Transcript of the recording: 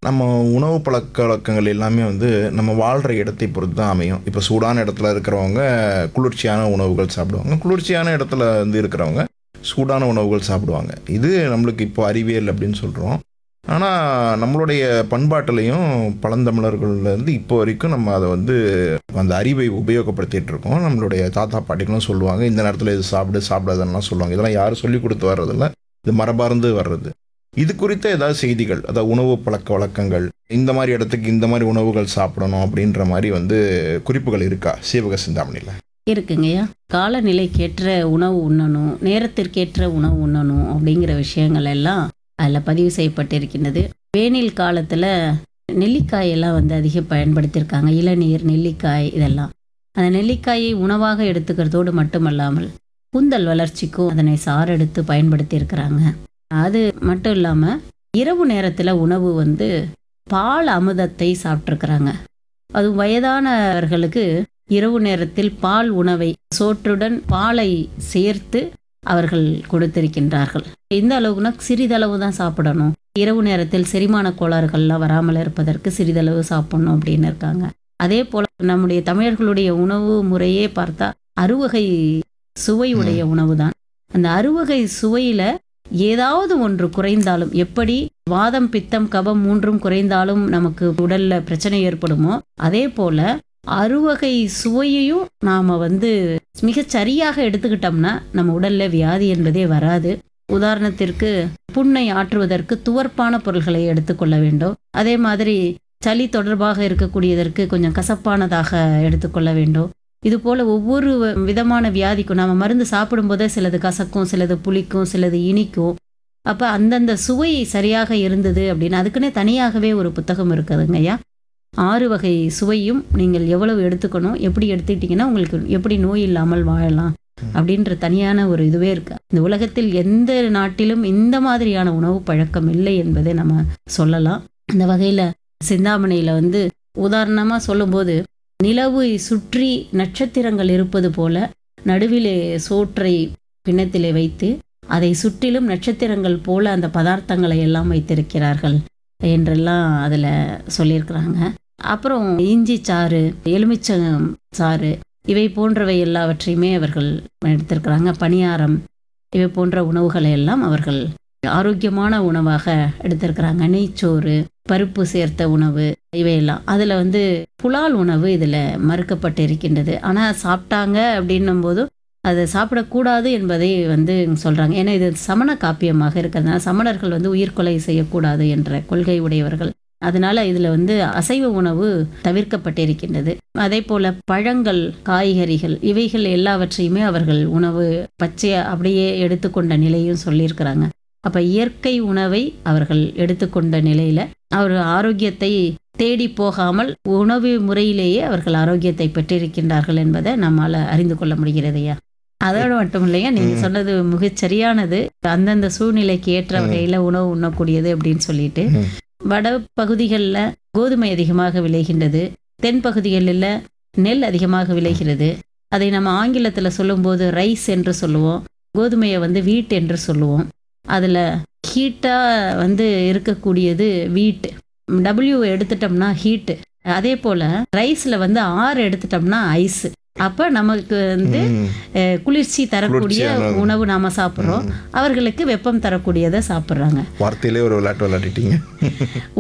நம்ம உணவு பழக்க வழக்கங்கள் எல்லாமே வந்து நம்ம வாழ்கிற இடத்தை பொறுத்து தான் அமையும் இப்போ சூடான இடத்துல இருக்கிறவங்க குளிர்ச்சியான உணவுகள் சாப்பிடுவாங்க குளிர்ச்சியான இடத்துல வந்து இருக்கிறவங்க சூடான உணவுகள் சாப்பிடுவாங்க இது நம்மளுக்கு இப்போ அறிவியல் அப்படின்னு சொல்கிறோம் ஆனால் நம்மளுடைய பண்பாட்டிலையும் பழந்தமிழர்கள்லேருந்து இப்போ வரைக்கும் நம்ம அதை வந்து அந்த அறிவை உபயோகப்படுத்திட்டு இருக்கோம் நம்மளுடைய தாத்தா பாட்டிகளும் சொல்லுவாங்க இந்த நேரத்தில் இது சாப்பிடு சாப்பிடாதெல்லாம் சொல்லுவாங்க இதெல்லாம் யாரும் சொல்லி கொடுத்து வர்றதில்ல இது மரபார்ந்து வர்றது இது குறித்த ஏதாவது செய்திகள் அதாவது உணவு பழக்க வழக்கங்கள் இந்த மாதிரி இடத்துக்கு இந்த மாதிரி உணவுகள் சாப்பிடணும் அப்படின்ற மாதிரி வந்து குறிப்புகள் இருக்கா சீவக சிந்தாமணியில் இருக்குங்கய்யா காலநிலைக்கேற்ற உணவு உண்ணணும் நேரத்திற்கேற்ற உணவு உண்ணணும் அப்படிங்கிற விஷயங்கள் எல்லாம் அதில் பதிவு செய்யப்பட்டிருக்கின்றது வேனில் காலத்தில் நெல்லிக்காய் எல்லாம் வந்து அதிகம் பயன்படுத்தியிருக்காங்க இளநீர் நெல்லிக்காய் இதெல்லாம் அந்த நெல்லிக்காயை உணவாக எடுத்துக்கிறதோடு மட்டுமல்லாமல் கூந்தல் வளர்ச்சிக்கும் அதனை சாரெடுத்து பயன்படுத்தியிருக்கிறாங்க அது மட்டும் இல்லாமல் இரவு நேரத்தில் உணவு வந்து பால் அமுதத்தை சாப்பிட்ருக்குறாங்க அது வயதானவர்களுக்கு இரவு நேரத்தில் பால் உணவை சோற்றுடன் பாலை சேர்த்து அவர்கள் கொடுத்திருக்கின்றார்கள் இந்த அளவுக்குனா சிறிதளவு தான் சாப்பிடணும் இரவு நேரத்தில் செரிமான கோளாறுகள்லாம் வராமல் இருப்பதற்கு சிறிதளவு சாப்பிடணும் அப்படின்னு இருக்காங்க அதே போல நம்முடைய தமிழர்களுடைய உணவு முறையே பார்த்தா அறுவகை சுவை உடைய உணவு தான் அந்த அறுவகை சுவையில ஏதாவது ஒன்று குறைந்தாலும் எப்படி வாதம் பித்தம் கபம் மூன்றும் குறைந்தாலும் நமக்கு உடல்ல பிரச்சனை ஏற்படுமோ அதே போல அறுவகை சுவையையும் நாம வந்து மிகச் சரியாக எடுத்துக்கிட்டோம்னா நம்ம உடல்ல வியாதி என்பதே வராது உதாரணத்திற்கு புண்ணை ஆற்றுவதற்கு துவர்ப்பான பொருள்களை எடுத்துக்கொள்ள வேண்டும் அதே மாதிரி சளி தொடர்பாக இருக்கக்கூடியதற்கு கொஞ்சம் கசப்பானதாக எடுத்துக்கொள்ள வேண்டும் இது போல ஒவ்வொரு விதமான வியாதிக்கும் நாம மருந்து சாப்பிடும்போதே சிலது கசக்கும் சிலது புளிக்கும் சிலது இனிக்கும் அப்ப அந்தந்த சுவை சரியாக இருந்தது அப்படின்னு அதுக்குன்னே தனியாகவே ஒரு புத்தகம் இருக்குதுங்க ஐயா ஆறு வகை சுவையும் நீங்கள் எவ்வளவு எடுத்துக்கணும் எப்படி எடுத்துக்கிட்டீங்கன்னா உங்களுக்கு எப்படி நோய் இல்லாமல் வாழலாம் அப்படின்ற தனியான ஒரு இதுவே இருக்கு இந்த உலகத்தில் எந்த நாட்டிலும் இந்த மாதிரியான உணவு பழக்கம் இல்லை என்பதை நம்ம சொல்லலாம் அந்த வகையில சிந்தாமணியில வந்து உதாரணமா சொல்லும்போது நிலவை சுற்றி நட்சத்திரங்கள் இருப்பது போல நடுவிலே சோற்றை பிணத்திலே வைத்து அதை சுற்றிலும் நட்சத்திரங்கள் போல அந்த பதார்த்தங்களை எல்லாம் வைத்திருக்கிறார்கள் என்றெல்லாம் அதில் சொல்லியிருக்கிறாங்க அப்புறம் இஞ்சி சாறு எலுமிச்சம் சாறு இவை போன்றவை எல்லாவற்றையுமே அவர்கள் எடுத்திருக்கிறாங்க பணியாரம் இவை போன்ற உணவுகளை எல்லாம் அவர்கள் ஆரோக்கியமான உணவாக எடுத்திருக்கிறாங்க நெய்ச்சோறு பருப்பு சேர்த்த உணவு இவையெல்லாம் அதில் வந்து புலால் உணவு இதில் மறுக்கப்பட்டு இருக்கின்றது ஆனால் சாப்பிட்டாங்க அப்படின்னும் போது அதை சாப்பிடக்கூடாது என்பதை வந்து சொல்கிறாங்க ஏன்னா இது சமண காப்பியமாக இருக்கிறதுனால சமணர்கள் வந்து உயிர்கொலை செய்யக்கூடாது என்ற கொள்கை உடையவர்கள் அதனால இதில் வந்து அசைவ உணவு தவிர்க்கப்பட்டிருக்கின்றது அதே போல பழங்கள் காய்கறிகள் இவைகள் எல்லாவற்றையுமே அவர்கள் உணவு பச்சையா அப்படியே எடுத்துக்கொண்ட நிலையும் சொல்லியிருக்கிறாங்க அப்ப இயற்கை உணவை அவர்கள் எடுத்துக்கொண்ட நிலையில அவர் ஆரோக்கியத்தை தேடி போகாமல் உணவு முறையிலேயே அவர்கள் ஆரோக்கியத்தை பெற்றிருக்கின்றார்கள் என்பதை நம்மால அறிந்து கொள்ள முடிகிறதையா அதோடு மட்டும் இல்லையா நீங்க ம். சொன்னது மிகச் சரியானது அந்தந்த சூழ்நிலைக்கு ஏற்ற ம். வகையில உணவு உண்ணக்கூடியது அப்படின்னு சொல்லிட்டு ம். வட பகுதிகளில் கோதுமை அதிகமாக விளைகின்றது தென் பகுதிகளில் நெல் அதிகமாக விளைகிறது அதை நம்ம ஆங்கிலத்தில் சொல்லும்போது ரைஸ் என்று சொல்லுவோம் கோதுமையை வந்து வீட் என்று சொல்லுவோம் அதில் ஹீட்டாக வந்து இருக்கக்கூடியது வீட் டபிள்யூ எடுத்துட்டோம்னா ஹீட்டு அதே போல் ரைஸில் வந்து ஆர் எடுத்துட்டோம்னா ஐஸ் அப்போ நமக்கு வந்து ம். அஹ், குளிர்ச்சி தரக்கூடிய குளிர்ச்சியான உணவு நாம சாப்பிட்றோம் ம். அவர்களுக்கு வெப்பம் தரக்கூடியதை சாப்பிட்றாங்க வார்த்தையிலே ஒரு விளையாட்டு விளையாடிட்டீங்க